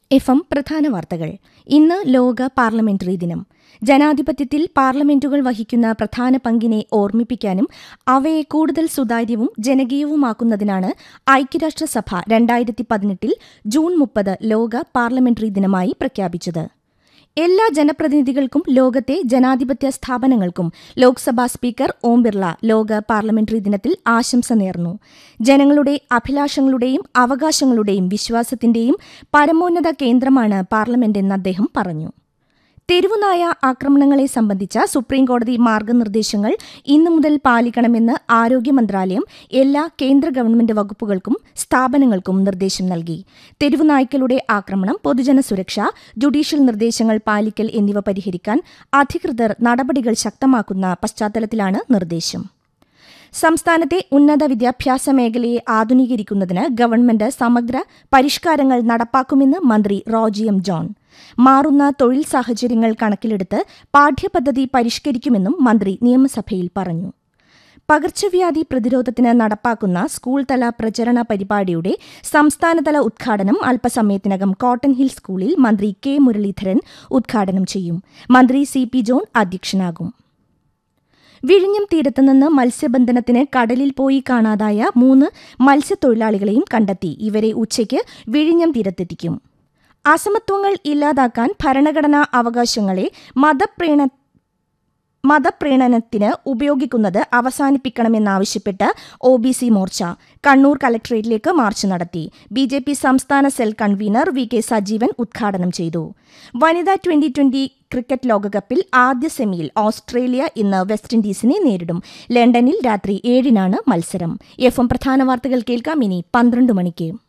F M പ്രധാന വാർത്തകൾ ഇന്ന് ലോക പാർലമെന്ററി ദിനം ജനാധിപത്യത്തിൽ പാർലമെന്റുകൾ വഹിക്കുന്ന പ്രധാന പങ്കിനെ ഓർമ്മിപ്പിക്കാനും അവയെ കൂടുതൽ സുതാര്യവും ജനകീയവുമാക്കുന്നതിനാണ് ഐക്യരാഷ്ട്രസഭ രണ്ടായിരത്തി പതിനെട്ടിൽ ജൂൺ മുപ്പത് ലോക പാർലമെന്ററി ദിനമായി പ്രഖ്യാപിച്ചത് എല്ലാ ജനപ്രതിനിധികൾക്കും ലോകത്തെ ജനാധിപത്യ സ്ഥാപനങ്ങൾക്കും ലോക്സഭാ സ്പീക്കർ ഓം ബിർള ലോക പാർലമെന്ററി ദിനത്തിൽ ആശംസ നേർന്നു ജനങ്ങളുടെ അഭിലാഷങ്ങളുടെയും അവകാശങ്ങളുടെയും വിശ്വാസത്തിന്റെയും പരമോന്നത കേന്ദ്രമാണ് പാർലമെന്റെന്ന് അദ്ദേഹം പറഞ്ഞു തെരുവുനായ ആക്രമണങ്ങളെ സംബന്ധിച്ച സുപ്രീംകോടതി മാർഗനിർദ്ദേശങ്ങൾ ഇന്നു മുതൽ പാലിക്കണമെന്ന് ആരോഗ്യ മന്ത്രാലയം എല്ലാ കേന്ദ്ര ഗവൺമെന്റ് വകുപ്പുകൾക്കും സ്ഥാപനങ്ങൾക്കും നിർദ്ദേശം നൽകി തെരുവുനായ്ക്കളുടെ ആക്രമണം പൊതുജന സുരക്ഷ ജുഡീഷ്യൽ നിർദ്ദേശങ്ങൾ പാലിക്കൽ എന്നിവ പരിഹരിക്കാൻ അധികൃതർ നടപടികൾ ശക്തമാക്കുന്ന പശ്ചാത്തലത്തിലാണ് നിർദ്ദേശം സംസ്ഥാനത്തെ ഉന്നത വിദ്യാഭ്യാസ മേഖലയെ ആധുനീകരിക്കുന്നതിന് ഗവൺമെന്റ് സമഗ്ര പരിഷ്കാരങ്ങൾ നടപ്പാക്കുമെന്ന് മന്ത്രി റോജി എം ജോൺ മാറുന്ന തൊഴിൽ സാഹചര്യങ്ങൾ കണക്കിലെടുത്ത് പാഠ്യപദ്ധതി പരിഷ്കരിക്കുമെന്നും മന്ത്രി നിയമസഭയിൽ പറഞ്ഞു പകർച്ചവ്യാധി പ്രതിരോധത്തിന് നടപ്പാക്കുന്ന സ്കൂൾ തല പ്രചരണ പരിപാടിയുടെ സംസ്ഥാനതല ഉദ്ഘാടനം അല്പസമയത്തിനകം കോട്ടൺ ഹിൽ സ്കൂളിൽ മന്ത്രി കെ മുരളീധരൻ ഉദ്ഘാടനം ചെയ്യും മന്ത്രി സി പി ജോൺ അധ്യക്ഷനാകും വിഴിഞ്ഞം തീരത്തുനിന്ന് മത്സ്യബന്ധനത്തിന് കടലിൽ പോയി കാണാതായ മൂന്ന് മത്സ്യത്തൊഴിലാളികളെയും കണ്ടെത്തി ഇവരെ ഉച്ചയ്ക്ക് വിഴിഞ്ഞം തീരത്തെത്തിക്കും അസമത്വങ്ങൾ ഇല്ലാതാക്കാൻ ഭരണഘടനാ അവകാശങ്ങളെ മതപ്രീണ മതപ്രീണനത്തിന് ഉപയോഗിക്കുന്നത് അവസാനിപ്പിക്കണമെന്നാവശ്യപ്പെട്ട് O B C Morcha Kannur കലക്ടറേറ്റിലേക്ക് മാർച്ച് നടത്തി ബി ജെ പി സംസ്ഥാന cell convener V K Sajeevan ഉദ്ഘാടനം ചെയ്തു വനിതാ ട്വന്റി ട്വന്റി ക്രിക്കറ്റ് ലോകകപ്പിൽ ആദ്യ സെമിയിൽ ഓസ്ട്രേലിയ ഇന്ന് വെസ്റ്റ് ഇൻഡീസിനെ നേരിടും ലണ്ടനിൽ രാത്രി ഏഴിനാണ് മത്സരം എഫ് എം പ്രധാന വാർത്തകൾ കേൾക്കാം ഇനി പന്ത്രണ്ട് മണിക്ക്